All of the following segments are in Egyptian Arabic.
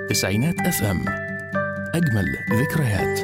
تسعينات اف ام اجمل ذكريات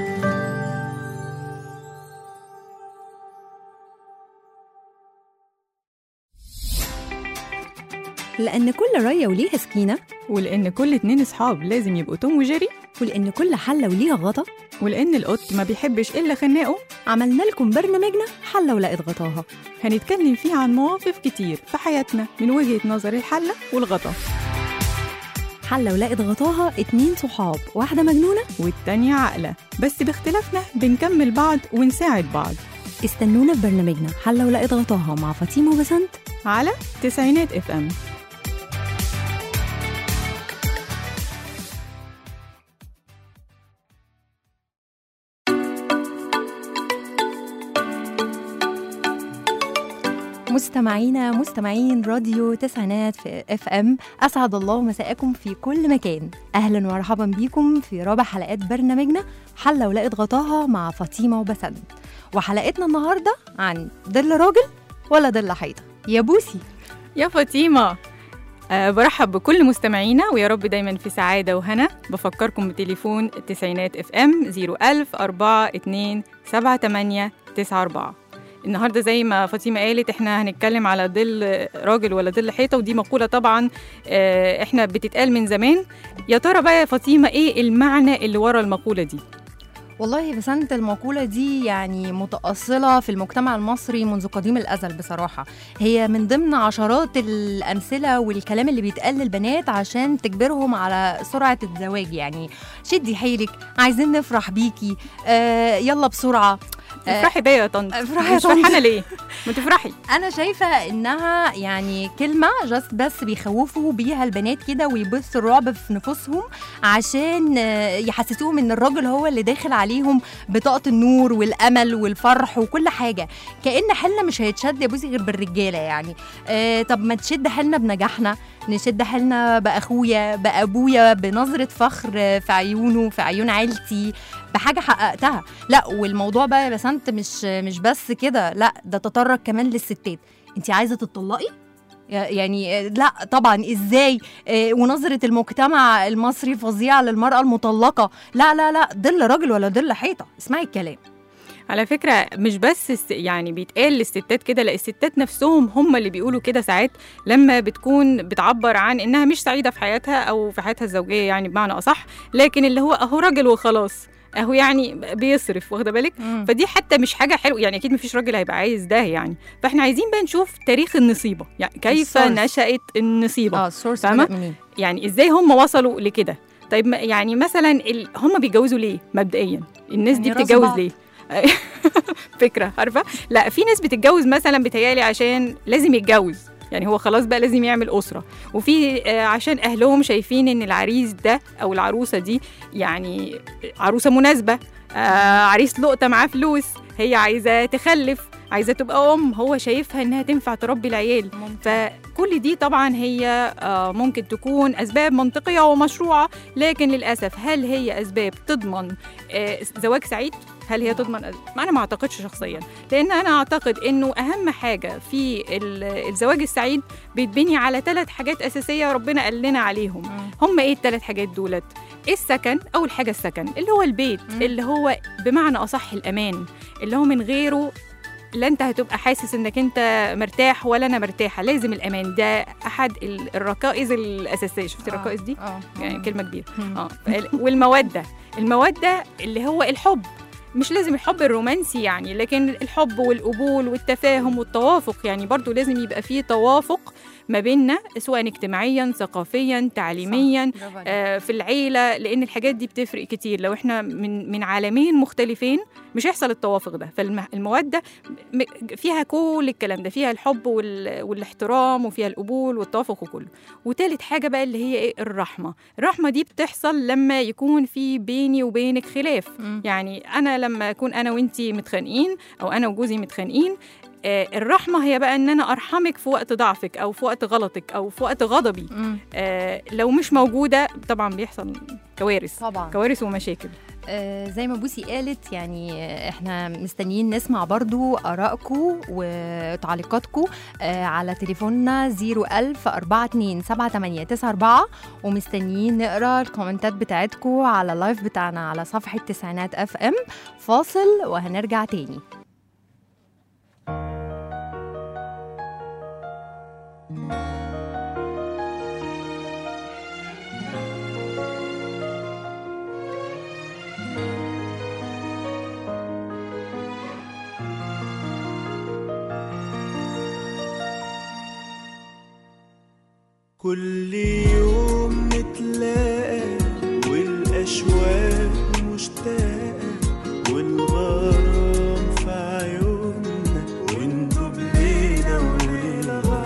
لأن كل رية وليها سكينة ولأن كل اتنين أصحاب لازم يبقوا توم وجيري ولأن كل حلة وليها غطا ولأن القط ما بيحبش إلا خناقه عملنا لكم برنامجنا حلة ولقت غطاها هنتكلم فيه عن مواقف كتير في حياتنا من وجهة نظر الحلة والغطا حلة ولقت غطاها اتنين صحاب واحدة مجنونة والتانية عاقلة بس باختلافنا بنكمل بعض ونساعد بعض استنونا في برنامجنا حلة ولقت غطاها مع فاطمة وبسنت على تسعينات اف ام مستمعينا مستمعين راديو تسعينات في اف ام اسعد الله مساءكم في كل مكان اهلا ومرحبا بيكم في رابع حلقات برنامجنا حلة ولقت غطاها مع فاطمة وبسنت وحلقتنا النهارده عن ضل راجل ولا ضل حيطه يا بوسي يا فاطمة أه برحب بكل مستمعينا ويا رب دايما في سعادة وهنا بفكركم بتليفون التسعينات اف ام 01000 42 78 94 النهارده زي ما فاطمه قالت احنا هنتكلم على ظل راجل ولا ظل حيطه ودي مقوله طبعا اه احنا بتتقال من زمان يا ترى بقى يا فاطمه ايه المعنى اللي ورا المقوله دي والله يا بسنت المقولة دي يعني متأصلة في المجتمع المصري منذ قديم الأزل بصراحة هي من ضمن عشرات الأمثلة والكلام اللي بيتقال للبنات عشان تجبرهم على سرعة الزواج يعني شدي حيلك عايزين نفرح بيكي آه يلا بسرعة افرحي بيا يا طنط افرحي يا مش طنط. فرحانه ليه ما تفرحي انا شايفه انها يعني كلمه جاست بس بيخوفوا بيها البنات كده ويبثوا الرعب في نفوسهم عشان آه، يحسسوهم ان الراجل هو اللي داخل عليهم بطاقه النور والامل والفرح وكل حاجه كان حيلنا مش هيتشد يا بوسي غير بالرجاله يعني آه طب ما تشد حيلنا بنجاحنا نشد حيلنا باخويا بابويا بنظره فخر آه، في عيونه في عيون عيلتي بحاجه حققتها لا والموضوع بقى يا بسنت مش مش بس كده لا ده تطرق كمان للستات انت عايزه تطلقي يعني آه، لا طبعا ازاي آه، ونظره المجتمع المصري فظيعه للمراه المطلقه لا لا لا ضل راجل ولا ضل حيطه اسمعي الكلام على فكرة مش بس الس- يعني بيتقال للستات كده لا الستات نفسهم هم اللي بيقولوا كده ساعات لما بتكون بتعبر عن انها مش سعيدة في حياتها او في حياتها الزوجية يعني بمعنى اصح لكن اللي هو اهو راجل وخلاص اهو يعني بيصرف واخده بالك فدي حتى مش حاجه حلوه يعني اكيد مفيش راجل هيبقى عايز ده يعني فاحنا عايزين بقى نشوف تاريخ النصيبه يعني كيف السورس. نشأت النصيبه اه السورس فاهمة؟ بدأ منين يعني ازاي هم وصلوا لكده طيب ما- يعني مثلا ال... هم بيتجوزوا ليه مبدئيا الناس دي يعني راس بتتجوز بعض. ليه فكره عارفه لا في ناس بتتجوز مثلا بتهيالي عشان لازم يتجوز يعني هو خلاص بقى لازم يعمل أسرة وفي آه، عشان أهلهم شايفين إن العريس ده أو العروسة دي يعني عروسة مناسبة آه عريس لقطة معاه فلوس هي عايزة تخلف عايزة تبقى أم هو شايفها إنها تنفع تربي العيال فكل دي طبعا هي آه، ممكن تكون أسباب منطقية ومشروعة لكن للأسف هل هي أسباب تضمن آه، زواج سعيد؟ هل هي تضمن ما أنا ما أعتقدش شخصيا لأن أنا أعتقد إنه أهم حاجة في ال- الزواج السعيد بيتبني على ثلاث حاجات أساسية ربنا قال لنا عليهم هم إيه الثلاث حاجات دولت؟ السكن أول حاجة السكن اللي هو البيت مم. اللي هو بمعنى أصح الأمان اللي هو من غيره لا انت هتبقى حاسس انك انت مرتاح ولا انا مرتاحه لازم الامان ده احد ال- الركائز الاساسيه شفتي الركائز دي اه يعني كلمه كبيره مم. اه فال- والموده الموده اللي هو الحب مش لازم الحب الرومانسي يعني لكن الحب والقبول والتفاهم والتوافق يعني برضو لازم يبقى فيه توافق ما بيننا سواء اجتماعيا ثقافيا تعليميا صح، برافو عليك. آه، في العيله لان الحاجات دي بتفرق كتير لو احنا من من عالمين مختلفين مش هيحصل التوافق ده فالموده م- فيها كل الكلام ده فيها الحب وال- والاحترام وفيها القبول والتوافق وكله وتالت حاجه بقى اللي هي ايه الرحمه الرحمه دي بتحصل لما يكون في بيني وبينك خلاف مم. يعني انا لما اكون انا وانتي متخانقين او انا وجوزي متخانقين آه، الرحمه هي بقى ان انا ارحمك في وقت ضعفك او في وقت غلطك او في وقت غضبي مم. آه، لو مش موجوده طبعا بيحصل كوارث طبعا كوارث ومشاكل آه، زي ما بوسي قالت يعني آه، احنا مستنيين نسمع برضو آرائكم وتعليقاتكم آه، على تليفوننا 01000 427894 ومستنيين نقرا الكومنتات بتاعتكم على اللايف بتاعنا على صفحة تسعينات اف ام فاصل وهنرجع تاني كل يوم نتلاقى والأشواق مشتاقة والغرام في عيوننا وندوب ليلة وليلة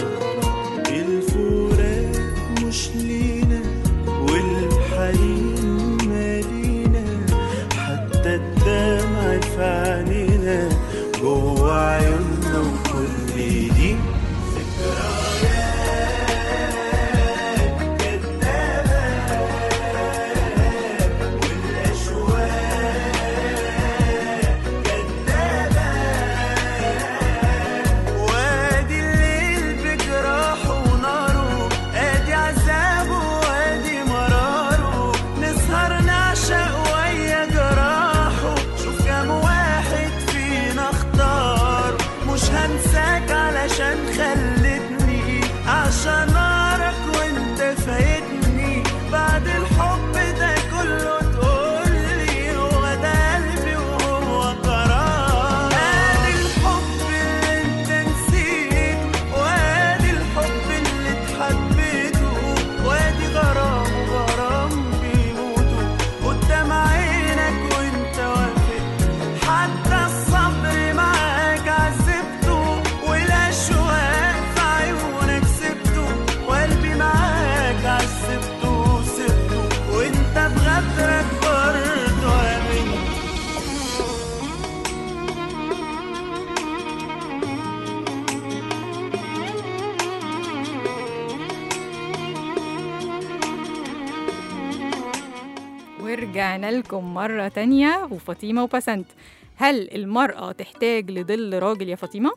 الفراق مش لينا والحنين مالينا حتى الدمع في عينينا جوا عيوننا وكل دي وادي الليل بجراحه وناره ادي عذابه وادي مراره نسهر نعشق ويا جراحه شوف كام واحد فينا اختار مش هنساك علشان خلتني عشان اعرف وانت فايتني بعد الحب ده كله تقولي هو ده قلبي وهو قرار ادي الحب اللي انت نسيته وادي الحب اللي اتحبيته وادي غرام وغرام بيموتوا قدام عينك وانت واقف حتى الصبر معاك عذبته والاشواق في عيونك سبته وقلبي معاك عذبته وسبته وانت بغدرك برضه امنت ورجعنا لكم مرة تانية وفاطمة وبسنت هل المرأة تحتاج لظل راجل يا فاطمة؟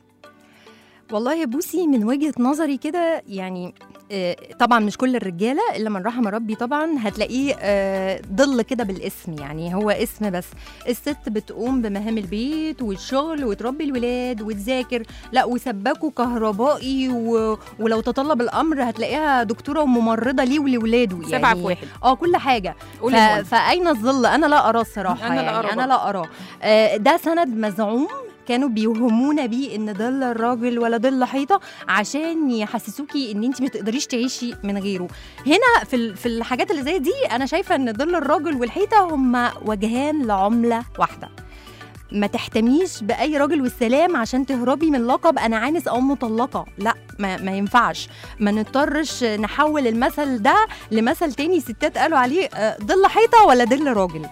والله يا بوسي من وجهة نظري كده يعني آه، طبعا مش كل الرجاله الا من رحم ربي طبعا هتلاقيه آه، ضل كده بالاسم يعني هو اسم بس الست بتقوم بمهام البيت والشغل وتربي الولاد وتذاكر لا وسباكه كهربائي و... ولو تطلب الامر هتلاقيها دكتوره وممرضه ليه ولولاده يعني سبعة في واحد اه كل حاجه ف... قولي ف... فاين الظل انا لا اراه الصراحه أنا لا يعني أراه انا لا اراه آه، ده سند مزعوم كانوا بيوهمونا بيه ان ظل الراجل ولا ظل حيطه عشان يحسسوكي ان انت ما تقدريش تعيشي من غيره هنا في ال- في الحاجات اللي زي دي انا شايفه ان ظل الراجل والحيطه هما وجهان لعمله واحده ما تحتميش باي راجل والسلام عشان تهربي من لقب انا عانس او مطلقه لا ما, ما ينفعش ما نضطرش نحول المثل ده لمثل تاني ستات قالوا عليه آه، ظل حيطه ولا ظل راجل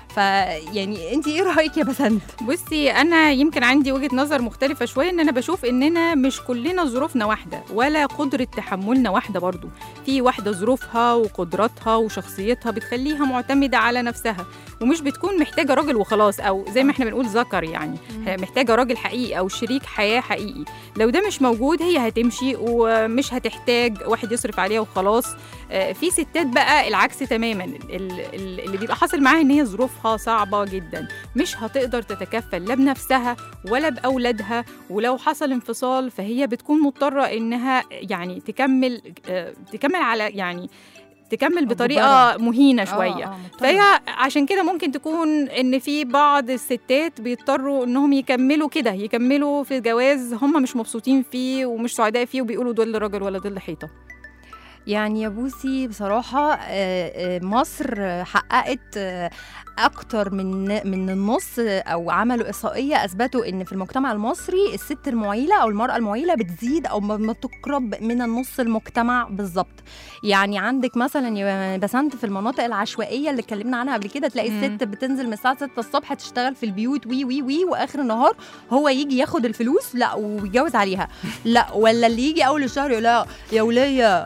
فيعني انت ايه رايك يا بسنت بصي انا يمكن عندي وجهه نظر مختلفه شويه ان انا بشوف اننا مش كلنا ظروفنا واحده ولا قدره تحملنا واحده برضو في واحده ظروفها وقدراتها وشخصيتها بتخليها معتمده على نفسها ومش بتكون محتاجه راجل وخلاص او زي ما احنا بنقول ذكر يعني محتاجه راجل حقيقي او شريك حياه حقيقي لو ده مش موجود هي هتمشي ومش هتحتاج واحد يصرف عليها وخلاص آه، في ستات بقى العكس تماما ال- ال- اللي بيبقى حاصل معاها ان هي ظروفها صعبه جدا مش هتقدر تتكفل لا بنفسها ولا باولادها ولو حصل انفصال فهي بتكون مضطره انها يعني تكمل آه، تكمل على يعني تكمل بطريقه مهينه شويه فهي عشان كده ممكن تكون ان في بعض الستات بيضطروا انهم يكملوا كده يكملوا في جواز هم مش مبسوطين فيه ومش سعداء فيه وبيقولوا دول راجل ولا دول حيطه يعني يا بوسي بصراحة آه، آه، مصر آه، حققت آه، أكتر من من النص آه، أو عملوا إحصائية أثبتوا إن في المجتمع المصري الست المعيلة أو المرأة المعيلة بتزيد أو ما ما تقرب من النص المجتمع بالظبط يعني عندك مثلا يا بسنت في المناطق العشوائية اللي اتكلمنا عنها قبل كده تلاقي مم. الست بتنزل من الساعة 6 الصبح تشتغل في البيوت وي وي وي وآخر النهار هو يجي ياخد الفلوس لا ويتجوز عليها لا ولا اللي يجي أول الشهر يقول لها يا ولية مصروف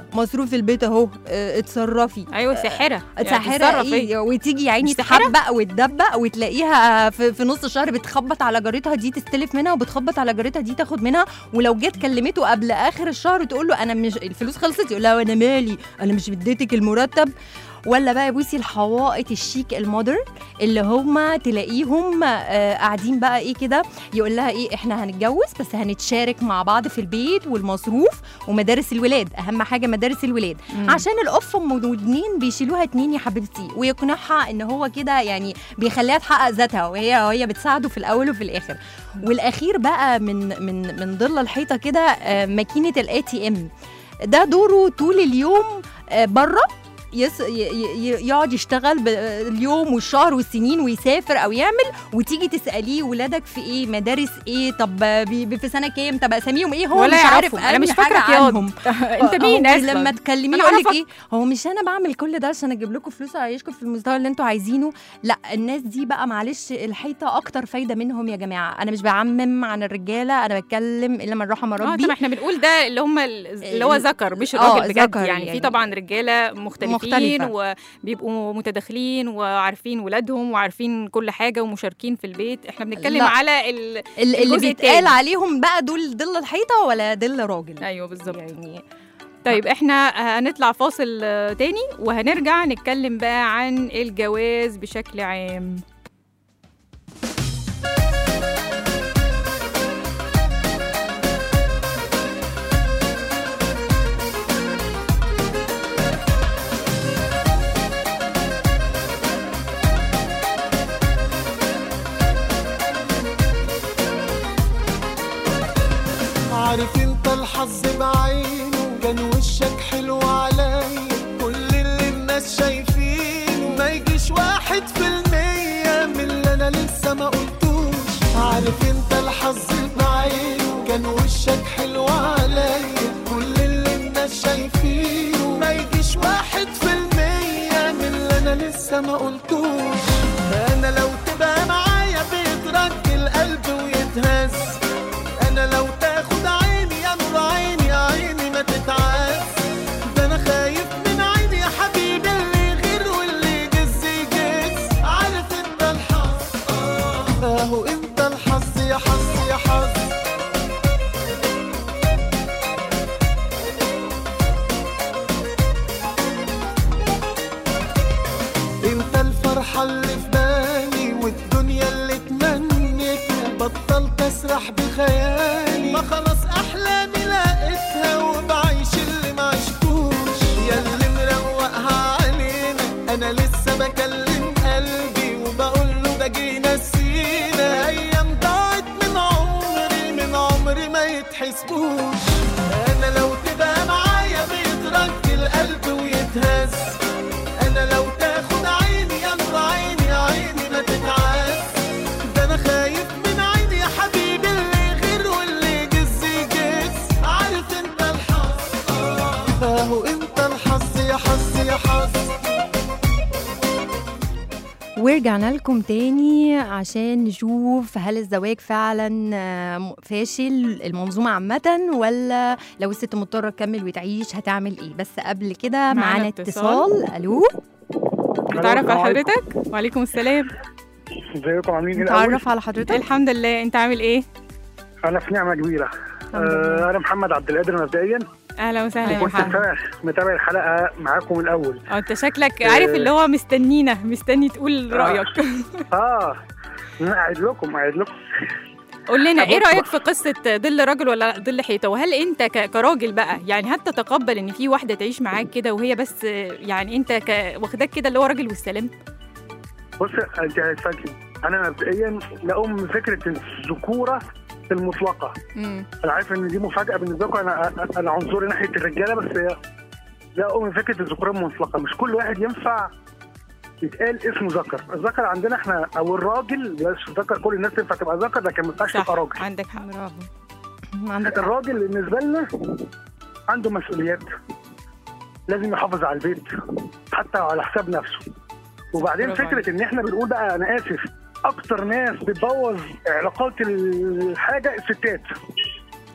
مصروف البيت اهو آه، اتصرفي ايوه ساحره يعني ساحرة تتصرف ايه وتيجي يا عيني مش ساحرة؟ تحبق وتدبق وتلاقيها في, في نص الشهر بتخبط على جارتها دي تستلف منها وبتخبط على جارتها دي تاخد منها ولو جت كلمته قبل اخر الشهر تقول له انا مش الفلوس خلصت يقول لها وانا مالي انا مش اديتك المرتب ولا بقى بصي الحوائط الشيك المودرن اللي هما تلاقيهم آه، قاعدين بقى ايه كده يقول لها ايه احنا هنتجوز بس هنتشارك مع بعض في البيت والمصروف ومدارس الولاد اهم حاجه مدارس الولاد مم. عشان القفه ام اتنين بيشيلوها اتنين يا حبيبتي ويقنعها ان هو كده يعني بيخليها تحقق ذاتها وهي وهي بتساعده في الاول وفي الاخر والاخير بقى من من من ضل الحيطه كده آه، ماكينه الاي تي ام ده دوره طول اليوم بره يس ي- ي- يقعد يشتغل ب- اليوم والشهر والسنين ويسافر او يعمل وتيجي تساليه ولادك في ايه مدارس ايه طب بي- بي- في سنه كام طب اساميهم ايه هو ولا مش عارف يعرفهم. انا مش أي حاجة فاكره ياض عنهم. انت مين هو اصلا لما تكلميه أنا يقول لك أعرفك. ايه هو مش انا بعمل كل ده عشان اجيب لكم فلوس وأعيشكم في المستوى اللي انتوا عايزينه لا الناس دي بقى معلش الحيطه اكتر فايده منهم يا جماعه انا مش بعمم عن الرجاله انا بتكلم الا من رحم اه ربي طب احنا بنقول ده اللي هم ال- اللي هو ال- ذكر مش آه، الراجل بجد ذكر يعني, في يعني. طبعا رجاله مختلفين مختلفة. وبيبقوا متداخلين وعارفين ولادهم وعارفين كل حاجه ومشاركين في البيت احنا بنتكلم لا. على ال... ال- اللي الجزء بيتقال التاني. عليهم بقى دول ظل الحيطه ولا ظل راجل ايوه بالظبط يعني طيب احنا هنطلع فاصل آه، تاني وهنرجع نتكلم بقى عن الجواز بشكل عام عارف انت الحظ بعينه كان وشك حلو عليا كل اللي الناس شايفينه ما يجيش واحد في المية من اللي انا لسه ما قلتوش عارف انت الحظ بعينه كان وشك حلو عليا كل اللي الناس شايفينه ما يجيش واحد في المية من اللي انا لسه ما قلتوش انا لو تبقى معايا بيترك القلب ويتهز انا لو تاخد عيني يا نور عيني يا عيني ما تتعاس ده انا خايف من عيني يا حبيبي اللي غير واللي يجز يجز عارف انت الحظ آه، اهو انت الحظ يا حظ يا حظ انت الفرحة اللي في بالي والدنيا اللي تمنيتها بطلت اسرح بخيالي ما خلاص احلامي لقيتها وبعيش اللي ما عشتوش يا اللي مروقها علينا انا لسه بكلم قلبي وبقول له ده جينا سينا ايام ضاعت من عمري من عمري ما يتحسبوش انا لو تبقى معايا بيترك القلب ويتهز انا لو تاخد عيني يا نور عيني يا عيني ما تتعاس ده انا خايف من عيني يا حبيبي اللي غير واللي يجز يجز عارف انت الحظ آه، اهو انت الحظ يا حظ يا حظ ورجعنا لكم تاني عشان نشوف هل الزواج فعلا آه، م- فاشل المنظومة عامة ولا لو الست مضطرة تكمل وتعيش هتعمل ايه بس قبل كده معانا معانا اتصال. اتصال الو نتعرف على حضرتك وعليكم السلام ازيكم عاملين ايه الاول نتعرف على حضرتك الحمد لله انت عامل ايه انا في نعمه كبيره الحمد لله. آه انا محمد عبد القادر مبدئيا اهلا وسهلا يا أهلا كنت محمد متابع متابع الحلقه معاكم الاول اه انت شكلك عارف اللي هو مستنينا مستني تقول آه. رايك اه انا قاعد لكم قاعد لكم قول لنا ايه بص رايك بقى. في قصه ظل راجل ولا ظل حيطه وهل انت ك- كراجل بقى يعني هتتقبل ان في واحده تعيش معاك كده وهي بس يعني انت ك- واخداك كده اللي هو راجل والسلام بص انت هتفاجئ انا مبدئيا لا اؤمن بفكره الذكوره المطلقه امم انا عارف ان دي مفاجاه بالنسبه لكم انا انا عنصري ناحيه الرجاله بس هي لا اؤمن بفكره الذكوره المطلقه مش كل واحد ينفع يتقال اسمه ذكر الذكر عندنا احنا او الراجل بلاش ذكر كل الناس تنفع تبقى ذكر لكن ما ينفعش صح تبقى راجل عندك حق برافو عندك حق. الراجل بالنسبه لنا عنده مسؤوليات لازم يحافظ على البيت حتى على حساب نفسه وبعدين برافو فكره ان احنا بنقول بقى انا اسف اكتر ناس بتبوظ علاقات الحاجه الستات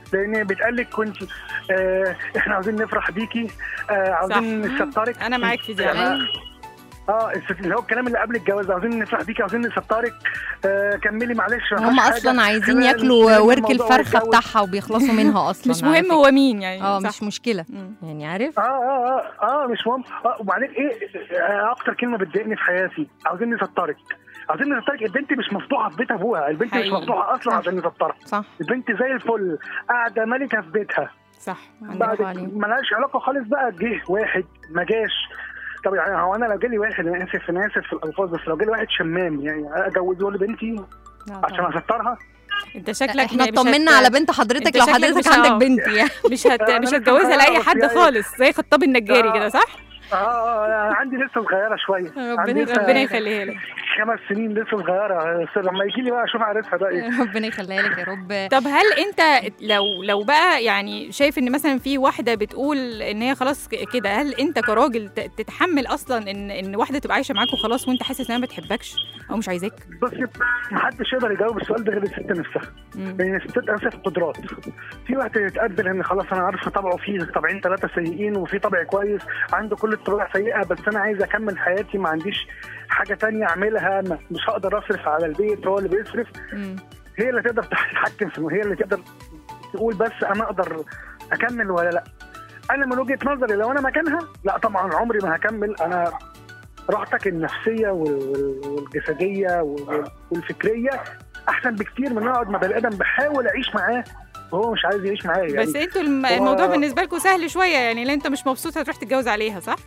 لان بيتقال لك كنت آه احنا عاوزين نفرح بيكي آه عاوزين نسترك انا معاك في دي يعني على اه الس- اللي هو الكلام اللي قبل الجواز عاوزين نفرح بيكي عاوزين نسترك آه كملي معلش ما هم فيهاش اصلا حاجة. عايزين خلينا ياكلوا نلم ورك الموضوع الفرخه ونتجوز. بتاعها وبيخلصوا منها اصلا مش على مهم فكرة. هو مين يعني اه صح. مش مشكله مم. يعني عارف اه اه اه اه مش مهم اه وبعدين ايه آه اكتر كلمه بتضايقني في حياتي عاوزين نسترك عاوزين نسترك البنت مش مفتوحه في بيت ابوها البنت مش حقيقي. مفتوحه اصلا صح. عشان نسترها صح البنت زي الفل قاعده ملكه في بيتها صح عندك بعد برافو عليك. ملهاش علاقه خالص بقى جه واحد ما جاش طب يعني هو انا لو جالي واحد انا اسف انا اسف في الالفاظ بس لو جالي واحد شمام يعني اجوزه لبنتي لا عشان طبعا. استرها انت شكلك احنا مش اطمنا هت- على بنت حضرتك انت لو شكلك حضرتك مش عندك اه. بنت يعني مش هت... أنا مش لسه هتجوزها لاي صغيرة حد بس يعني- خالص زي خطاب النجاري اه. كده صح؟ اه اه آه، عندي لسه صغيره شويه ربنا عندي لسه ربنا يخليها لك خمس سنين لسه صغيره بس لما يجي لي بقى اشوف عريسها ده ايه ربنا يخليها لك يا رب طب هل انت لو لو بقى يعني شايف ان مثلا في واحده بتقول ان هي خلاص ك- كده هل انت كراجل ت- تتحمل اصلا ان ان واحده تبقى عايشه معاك وخلاص وانت حاسس انها ما بتحبكش او مش عايزاك؟ بصي محدش يقدر يجاوب السؤال ده غير الست نفسها مم. لان الستات اسف قدرات في واحد يتقبل ان خلاص انا عارفه طبعه فيه طبعين ثلاثه سيئين وفي طبع كويس عنده كل الطباع سيئه بس انا عايز اكمل حياتي ما عنديش حاجه تانية اعملها ما- مش هقدر اصرف على البيت هو اللي بيصرف مم. هي اللي تقدر تتحكم في هي اللي تقدر تقول بس انا اقدر اكمل ولا لا انا من وجهه نظري لو انا مكانها لا طبعا عمري ما هكمل انا راحتك النفسيه وال- والجسديه وال- والفكريه احسن بكتير من إن أنا اقعد مع بني ادم بحاول اعيش معاه وهو مش عايز يعيش معايا يعني بس انتوا الم- هو- الموضوع بالنسبه لكم سهل شويه يعني لو انت مش مبسوط هتروح تتجوز عليها صح؟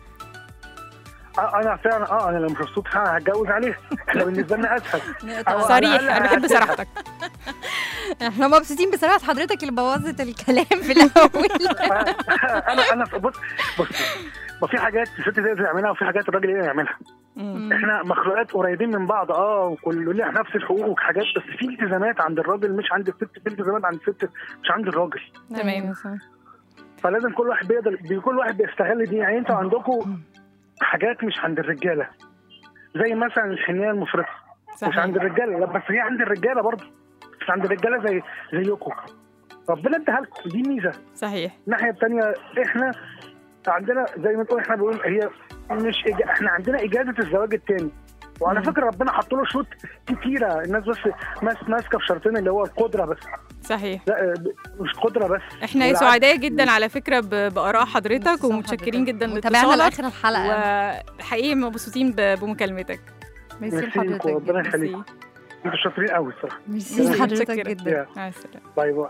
آه انا فعلا اه انا لو مش مبسوط ها هتجوز عليه احنا بالنسبه لنا اسهل أو على صريح الأقل انا بحب هتسهل. صراحتك احنا مبسوطين بصراحه حضرتك اللي بوظت الكلام في الاول انا انا بص بص ما في حاجات الست تقدر تعملها وفي حاجات الراجل يقدر يعملها مم. احنا مخلوقات قريبين من بعض اه وكل لنا نفس الحقوق وحاجات بس في التزامات عند الراجل مش عند الست في التزامات عند الست مش عند الراجل تمام. أيوة صح. فلازم كل واحد بيقدر بي- كل واحد بيستغل دي يعني انتوا عندكم حاجات مش عند الرجاله زي مثلا الحنيه المفرطه مش صحيح عند الرجاله لا بس هي عند الرجاله برضه مش عند الرجاله زي زيكم ربنا اداها لكم دي ميزه صحيح الناحيه الثانيه احنا عندنا زي ما تقول احنا بنقول هي مش إجا... احنا عندنا اجازه الزواج الثاني وعلى مم. فكره ربنا حط له شروط كتيره الناس بس ماس ماسكه في شرطين اللي هو القدره بس صحيح لا آه، ب- مش قدره بس احنا والعدل. سعداء جدا على فكره ب- باراء حضرتك صح ومتشكرين حضرتك. جدا وتابعنا لاتصالك لاخر الحلقه وحقيقي مبسوطين ب- بمكالمتك ميرسي ميرسي لحضرتك ربنا جدا. يخليك انتوا شاطرين قوي الصراحه ميرسي لحضرتك متشكرة. جدا يا مع السلامه باي باي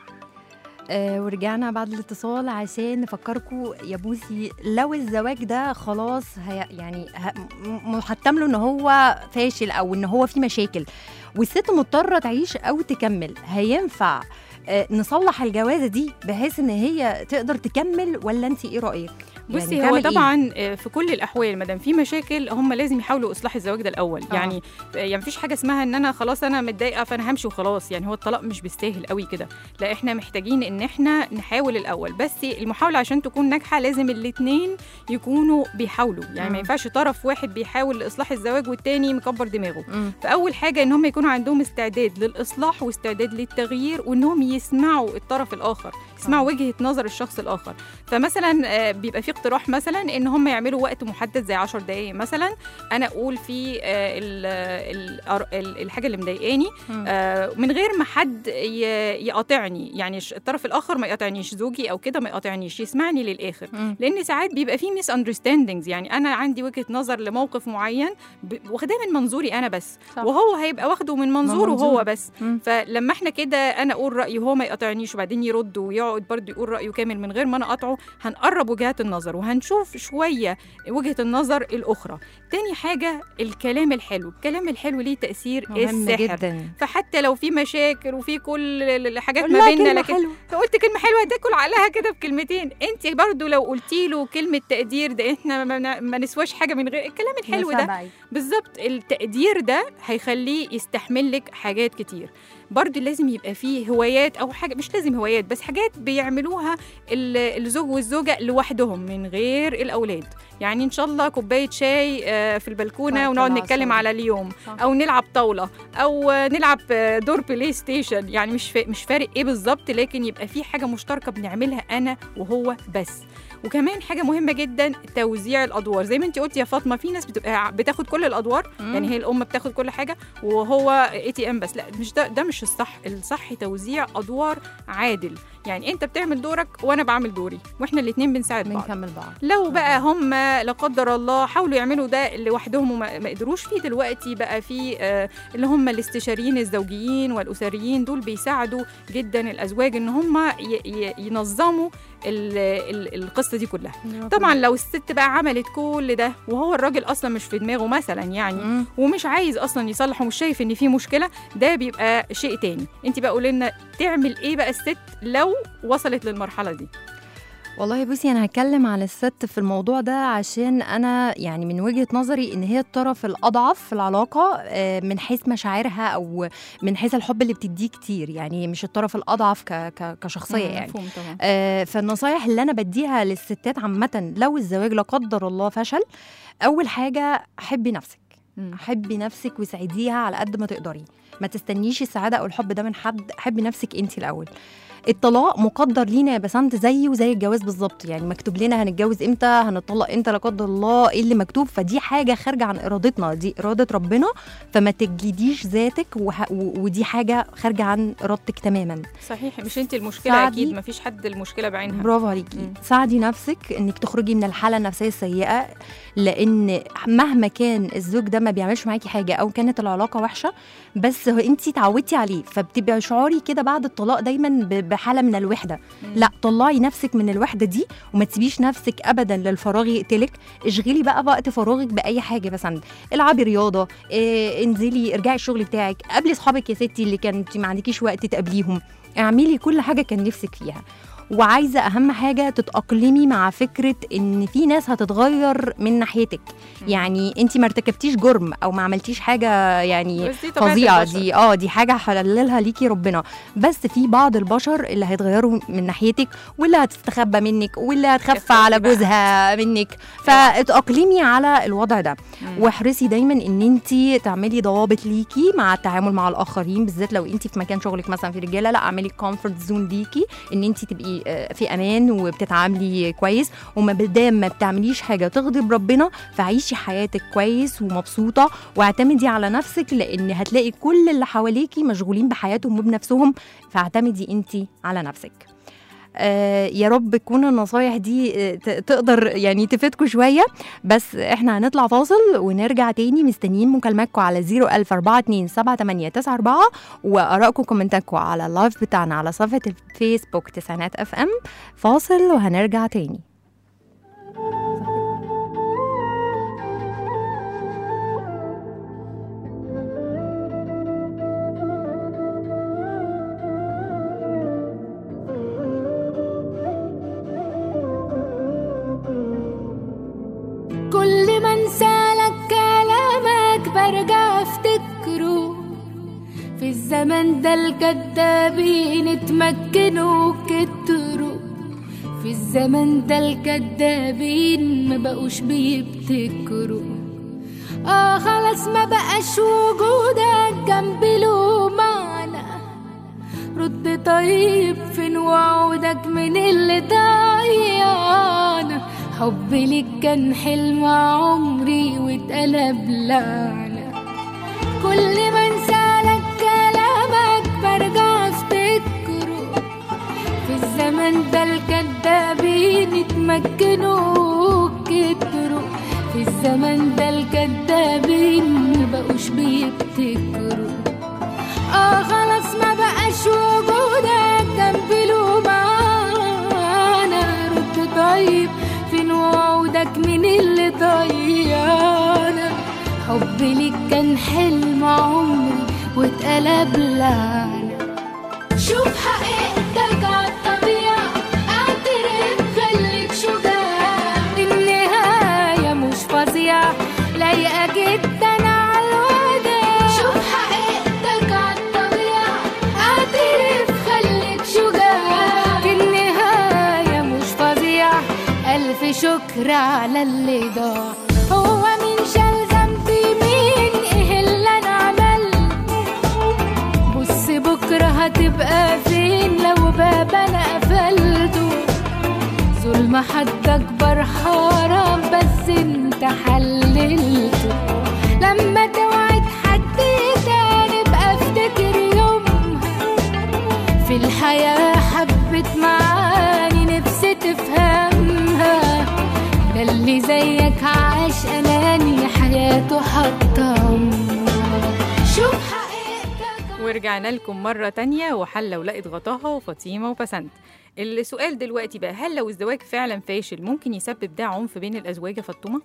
آه ورجعنا بعد الاتصال عشان نفكركم يا بوسي لو الزواج ده خلاص هي يعني ه- م- محتم له ان هو فاشل او ان هو في مشاكل والست مضطره تعيش او تكمل هينفع آه نصلح الجوازه دي بحيث ان هي تقدر تكمل ولا انت ايه رايك؟ بصي يعني هو تعمل إيه؟ طبعا آه، في كل الاحوال ما دام في مشاكل هم لازم يحاولوا اصلاح الزواج ده الاول آه. يعني آه، يعني مفيش حاجه اسمها ان انا خلاص انا متضايقه فانا همشي وخلاص يعني هو الطلاق مش بالساهل قوي كده لا احنا محتاجين ان احنا نحاول الاول بس المحاوله عشان تكون ناجحه لازم الاثنين يكونوا بيحاولوا يعني مم. ما ينفعش طرف واحد بيحاول لاصلاح الزواج والتاني مكبر دماغه مم. فاول حاجه ان هم يكونوا عندهم استعداد للاصلاح واستعداد للتغيير وانهم يسمعوا الطرف الاخر يسمعوا آه. وجهه نظر الشخص الاخر فمثلا آه، بيبقى في اقتراح مثلا ان هم يعملوا وقت محدد زي 10 دقائق مثلا انا اقول فيه آه، ال- ال- ال- الحاجه اللي مضايقاني مم. آه، من غير ما حد ي- يقاطعني يعني ش- الطرف الاخر ما يقاطعنيش زوجي او كده ما يقاطعنيش يسمعني للاخر مم. لان ساعات بيبقى في ميس اندرستاندينجز يعني انا عندي وجهه نظر لموقف معين ب- واخداه من منظوري انا بس صح. وهو هيبقى واخده من منظوره منظوره. هو بس مم. فلما احنا كده انا اقول رايي وهو ما يقاطعنيش وبعدين يرد ويقعد برضه يقول رايه كامل من غير ما انا اقاطعه هنقرب وجهات النظر وهنشوف شويه وجهه النظر الاخرى تاني حاجه الكلام الحلو الكلام الحلو ليه تاثير مهم السحر جدا فحتى لو في مشاكل وفي كل الحاجات قول ما لها بيننا كلمة لكن حلوة. قلت كلمه حلوه تاكل عقلها كده بكلمتين انت برضو لو قلتي له كلمه تقدير ده احنا ما, ما- ما نسواش حاجه من غير الكلام الحلو ده مساعدة. بالظبط التقدير ده هيخليه يستحمل لك حاجات كتير برضو لازم يبقى فيه هوايات او حاجه مش لازم هوايات بس حاجات بيعملوها ال- الزوج والزوجه لوحدهم من غير الاولاد يعني ان شاء الله كوبايه شاي آه، في البلكونه وقت ونقعد العصر. نتكلم على اليوم صح. او نلعب طاوله او آه، نلعب آه، دور بلاي ستيشن يعني مش فا- مش فارق ايه بالظبط لكن يبقى في حاجه مشتركه بنعملها انا وهو بس وكمان حاجه مهمه جدا توزيع الادوار زي ما انت قلتي يا فاطمه في ناس بتبقى بتاخد كل الادوار مم. يعني هي الام بتاخد كل حاجه وهو اي تي ام بس لا مش ده ده مش الصح الصح توزيع ادوار عادل يعني انت بتعمل دورك وانا بعمل دوري واحنا الاثنين بنساعد بعض بنكمل بعض لو بقى هم لا قدر الله حاولوا يعملوا ده لوحدهم وما ما قدروش في دلوقتي بقى في آه، اللي هم الاستشاريين الزوجيين والاسريين دول بيساعدوا جدا الازواج ان هم ي- ي- ينظموا ال- ال- القصه دي كلها طبعا لو الست بقى عملت كل ده وهو الراجل اصلا مش في دماغه مثلا يعني مم. ومش عايز اصلا يصلح ومش شايف ان في مشكله ده بيبقى شيء تاني انت بقى قولي لنا تعمل ايه بقى الست لو وصلت للمرحله دي والله بصي انا هتكلم عن الست في الموضوع ده عشان انا يعني من وجهه نظري ان هي الطرف الاضعف في العلاقه آه، من حيث مشاعرها او من حيث الحب اللي بتديه كتير يعني مش الطرف الاضعف ك ك كشخصيه يعني مفهوم طبعا آه، فالنصايح اللي انا بديها للستات عامه لو الزواج لا قدر الله فشل اول حاجه حبي نفسك مم. حبي نفسك وساعديها على قد ما تقدري ما تستنيش السعاده او الحب ده من حد حبي نفسك انت الاول الطلاق مقدر لينا يا بسنت زيه وزي الجواز بالظبط يعني مكتوب لنا هنتجوز امتى هنطلق امتى لا قدر الله ايه اللي مكتوب فدي حاجه خارجه عن ارادتنا دي اراده ربنا فما تجلديش ذاتك وه... و... ودي حاجه خارجه عن ارادتك تماما صحيح مش انت المشكله ساعدي. اكيد مفيش حد المشكله بعينها برافو عليكي مم. ساعدي نفسك انك تخرجي من الحاله النفسيه السيئه لان مهما كان الزوج ده ما بيعملش معاكي حاجه او كانت العلاقه وحشه بس هو انت اتعودتي عليه فبتبقي شعوري كده بعد الطلاق دايما ب- بحاله من الوحده مم. لا طلعي نفسك من الوحده دي وما تسيبيش نفسك ابدا للفراغ يقتلك اشغلي بقى وقت فراغك باي حاجه بس عندك العبي رياضه إيه انزلي ارجعي الشغل بتاعك قابلي اصحابك يا ستي اللي كانت ما عندكيش وقت تقابليهم اعملي كل حاجه كان نفسك فيها وعايزه اهم حاجه تتاقلمي مع فكره ان في ناس هتتغير من ناحيتك يعني انت ما ارتكبتيش جرم او ما عملتيش حاجه يعني بس دي طبيعة فظيعه البشر. دي اه دي حاجه حللها ليكي ربنا بس في بعض البشر اللي هيتغيروا من ناحيتك واللي هتستخبى منك واللي هتخفى اختاري على بقى. جوزها منك فاتاقلمي على الوضع ده مم. واحرصي دايما ان انت تعملي ضوابط ليكي مع التعامل مع الاخرين بالذات لو انت في مكان شغلك مثلا في رجاله لا اعملي كومفورت زون ليكي ان انت تبقي آه، في امان وبتتعاملي كويس وما دام ما بتعمليش حاجه تغضب ربنا فعيشي حياتك كويس ومبسوطه واعتمدي على نفسك لان هتلاقي كل اللي حواليكي مشغولين بحياتهم وبنفسهم فاعتمدي انت على نفسك آه يا رب تكون النصايح دي آه، ت- تقدر يعني تفيدكم شويه بس احنا هنطلع فاصل ونرجع تاني مستنيين مكالماتكم على 004278994 وارائكم كومنتاتكم على اللايف بتاعنا على صفحه الفيسبوك تسعينات اف ام فاصل وهنرجع تاني كل ما انسالك كلامك برجع افتكره في الزمن ده الكدابين اتمكنوا كتروا في الزمن ده الكدابين ما بقوش بيبتكروا اه خلاص ما بقاش وجودك جنبي له معنى رد طيب فين وعودك من اللي ضيعنا حبي ليك كان حلم عمري واتقلب لعنة كل ما انسالك كلامك برجع افتكره في الزمن ده الكدابين اتمكنوا كتروا في الزمن ده الكدابين مبقوش بيبتكروا اه خلاص ما بقاش وجودك جنبي له معانا رد طيب فين وعودك من اللي ضيعنا حبي ليك كان حلم عمري واتقلب لعنة شوف حقيقتك عالطبيعة اعترف خليك شجاع النهاية مش فظيعة لايقة جدا عالوداع شوف حقيقتك عالطبيعة شكر على اللي ضاع هو مين شال ذنبي مين ايه اللي انا عملت بص بكرة هتبقى فين لو باب انا قفلته ظلم حد اكبر حرام بس انت حللته لما توعد حد تاني بقى افتكر يومها في الحياة حبت معاني نفسي تفهمها ده اللي زيك عاش أناني حياته حطم شوف حقيقتك ورجعنا لكم مرة تانية وحلة ولقت غطاها وفاطمة وبسنت السؤال دلوقتي بقى هل لو الزواج فعلا فاشل ممكن يسبب ده عنف بين الأزواج يا فاطمة؟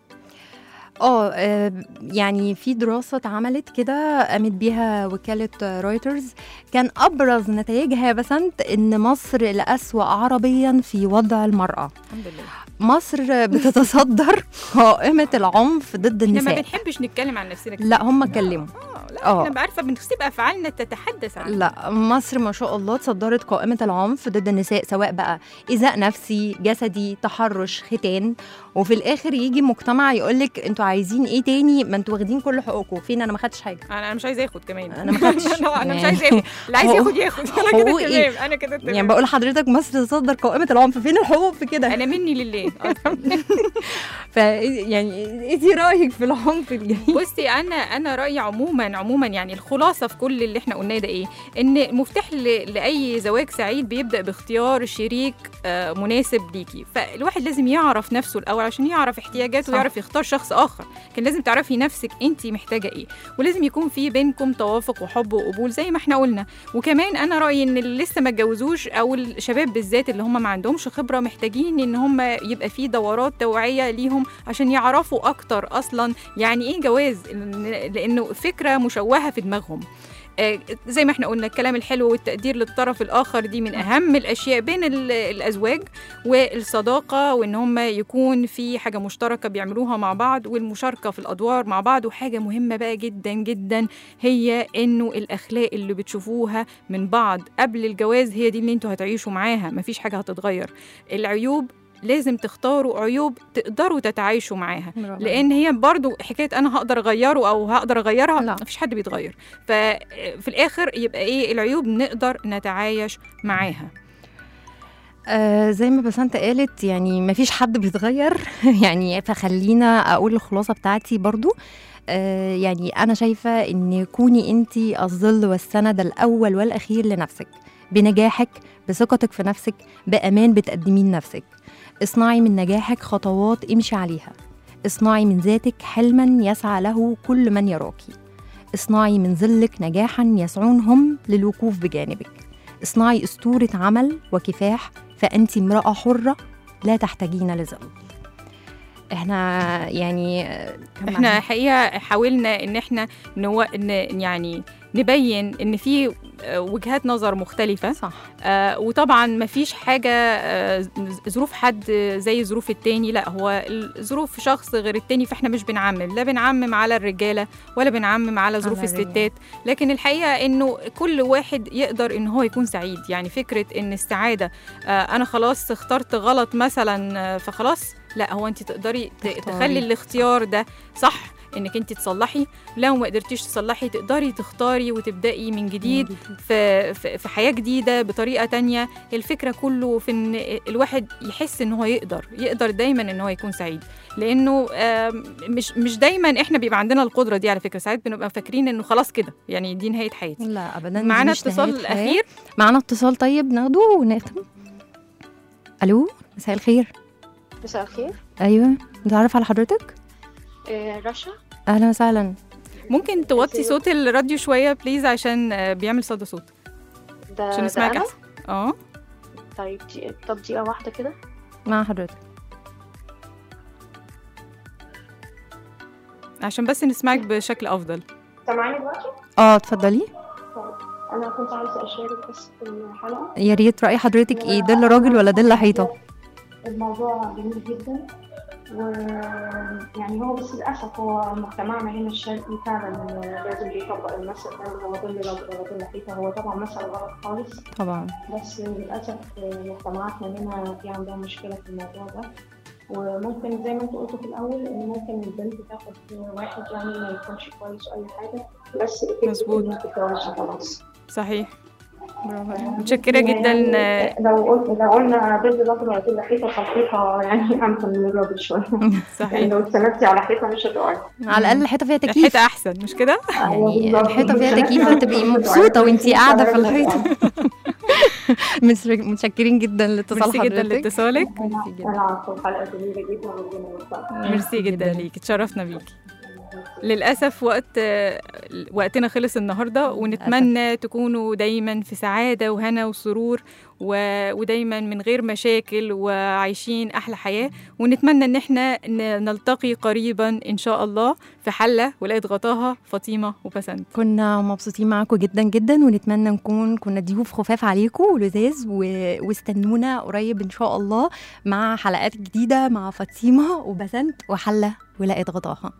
اه آه، يعني في دراسة اتعملت كده قامت بيها وكالة رويترز كان أبرز نتائجها يا بسنت إن مصر الأسوأ عربيا في وضع المرأة الحمد لله مصر بتتصدر قائمة العنف ضد احنا ما النساء بنحبش نتكلم عن نفسنا كتير. لا هم اتكلموا آه، لا آه. احنا بعرفة بنسيب أفعالنا تتحدث عن لا مصر ما شاء الله تصدرت قائمة العنف ضد النساء سواء بقى إيذاء نفسي جسدي تحرش ختان وفي الآخر يجي مجتمع يقولك انتوا عايزين ايه تاني ما انتوا واخدين كل حقوقكم فين انا ما خدتش حاجة انا أنا مش عايزه اخد كمان أنا ما خدتش. لا، انا مش يعني عايزه اخد اللي عايز حقوق- ياخد ياخد انا كده حقوقي. تمام انا كده تمام يعني بقول لحضرتك مصر تصدر قائمة العنف فين الحقوق في كده انا مني لله أصلاً. ف يعني ايه رأيك في العنف الجميل بصي انا انا رايي عموما عموما يعني الخلاصه في كل اللي احنا قلناه ده ايه ان مفتاح ل- لاي زواج سعيد بيبدا باختيار شريك آه، مناسب ليكي فالواحد لازم يعرف نفسه الاول عشان يعرف احتياجاته صح. ويعرف يختار شخص اخر كان لازم تعرفي نفسك انت محتاجه ايه ولازم يكون في بينكم توافق وحب وقبول زي ما احنا قلنا وكمان انا رايي ان اللي لسه ما اتجوزوش او الشباب بالذات اللي هم ما عندهمش خبره محتاجين ان هم يبقى في دورات توعيه ليهم عشان يعرفوا اكتر اصلا يعني ايه جواز لأن- لانه فكره مشوهه في دماغهم آه، زي ما احنا قلنا الكلام الحلو والتقدير للطرف الاخر دي من اهم الاشياء بين ال- الازواج والصداقه وان هم يكون في حاجه مشتركه بيعملوها مع بعض والمشاركه في الادوار مع بعض وحاجه مهمه بقى جدا جدا هي انه الاخلاق اللي بتشوفوها من بعض قبل الجواز هي دي اللي انتوا هتعيشوا معاها مفيش حاجه هتتغير العيوب لازم تختاروا عيوب تقدروا تتعايشوا معاها لان هي برضو حكايه انا هقدر اغيره او هقدر اغيرها لا. مفيش حد بيتغير ففي الاخر يبقى ايه العيوب نقدر نتعايش معاها آه زي ما بسنت قالت يعني ما فيش حد بيتغير يعني فخلينا اقول الخلاصه بتاعتي برضو آه يعني انا شايفه ان كوني انت الظل والسند الاول والاخير لنفسك بنجاحك بثقتك في نفسك بامان بتقدميه لنفسك اصنعي من نجاحك خطوات امشي عليها اصنعي من ذاتك حلما يسعى له كل من يراكي اصنعي من ظلك نجاحا يسعون هم للوقوف بجانبك اصنعي اسطوره عمل وكفاح فأنت امرأة حرة لا تحتاجين لظل احنا يعني آه، كان احنا معانا- حقيقه حاولنا ان احنا نو... ن... يعني نبين ان في آه، وجهات نظر مختلفه صح آه وطبعا ما فيش حاجه آه ظروف حد زي ظروف التاني لا هو ظروف شخص غير التاني فاحنا مش بنعمم لا بنعمم على الرجاله ولا بنعمم على ظروف على الرجالة. الستات لكن الحقيقه انه كل واحد يقدر ان هو يكون سعيد يعني فكره ان السعاده آه انا خلاص اخترت غلط مثلا آه، فخلاص لا هو انت تقدري ت- تختاري. تخلي الاختيار ده صح انك انت تصلحي لو ما قدرتيش تصلحي تقدري تختاري وتبداي من جديد في, في, في حياة جديدة بطريقة تانية الفكرة كله في ان الواحد يحس ان هو يقدر يقدر دايما ان هو يكون سعيد لانه آم، مش مش دايما احنا بيبقى عندنا القدرة دي على فكرة ساعات بنبقى فاكرين انه خلاص كده يعني دي نهاية حياتي لا ابدا دي معانا مش اتصال نهاية حياة. اخير معانا اتصال طيب ناخده ونختم الو مساء الخير مساء الخير ايوه نتعرف على حضرتك آه، رشا اهلا وسهلا ممكن توطي ازيك؟ صوت الراديو شوية بليز عشان آه، بيعمل صدى صوت ده عشان ده نسمعك أنا؟ احسن اه طيب دي... طب دقيقة واحدة كده مع حضرتك عشان بس نسمعك بشكل افضل سامعاني دلوقتي؟ اه اتفضلي طيب أنا كنت عايزة أشارك بس في الحلقة يا ريت راي حضرتك ايه ظل راجل ولا ظل حيطه الموضوع جميل جدا ويعني هو بس للأسف هو مجتمعنا هنا الشرقي فعلا لازم بيطبق المثل ده اللي هو ظل رجل ولا ظل حيطة هو طبعا مثل غلط خالص طبعا بس للأسف مجتمعاتنا هنا في عندها مشكلة في الموضوع ده وممكن زي ما انتوا قلتوا في الاول ان ممكن البنت تاخد واحد يعني ما يكونش كويس او اي حاجه بس مظبوط. انها تتجوز خلاص صحيح برافو عليك. متشكرة جدا آه، يعني لو قلت لو قلنا بنت الراجل ولا كل حيطه فالحيطه يعني امكن من الراجل شويه يعني صحيح لو اتسندتي على حيطه مش هتقعي على الاقل الحيطه فيها تكييف الحيطة أحسن مش كده؟ يعني الحيطه فيها تكييف هتبقي مبسوطه وانتي قاعده في الحيطه مش- متشكرين جدا لاتصال ميرسي جدا حضرتك لاتصالك ميرسي جدا. انا عارفه الحلقه جميله جدا وربنا يوفقك ميرسي جدا جداً. ليك اتشرفنا بيكي للأسف وقت آه، وقتنا خلص النهاردة ونتمنى تكونوا دايما في سعادة وهنا وسرور و... ودايما من غير مشاكل وعايشين أحلى حياة ونتمنى إن احنا ن- نلتقي قريبا إن شاء الله في حلة ولقيت غطاها فاطمة وبسنت كنا مبسوطين معاكم جدا جدا ونتمنى نكون كنا ضيوف خفاف عليكم ولذاذ و... واستنونا قريب ان شاء الله مع حلقات جديده مع فاطمه وبسنت وحله ولقيت غطاها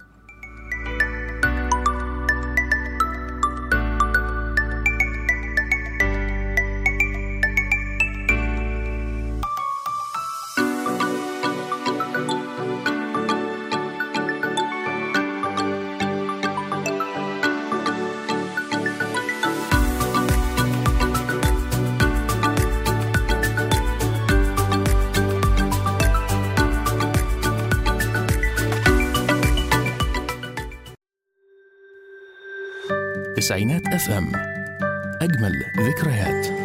تسعينات اف ام اجمل ذكريات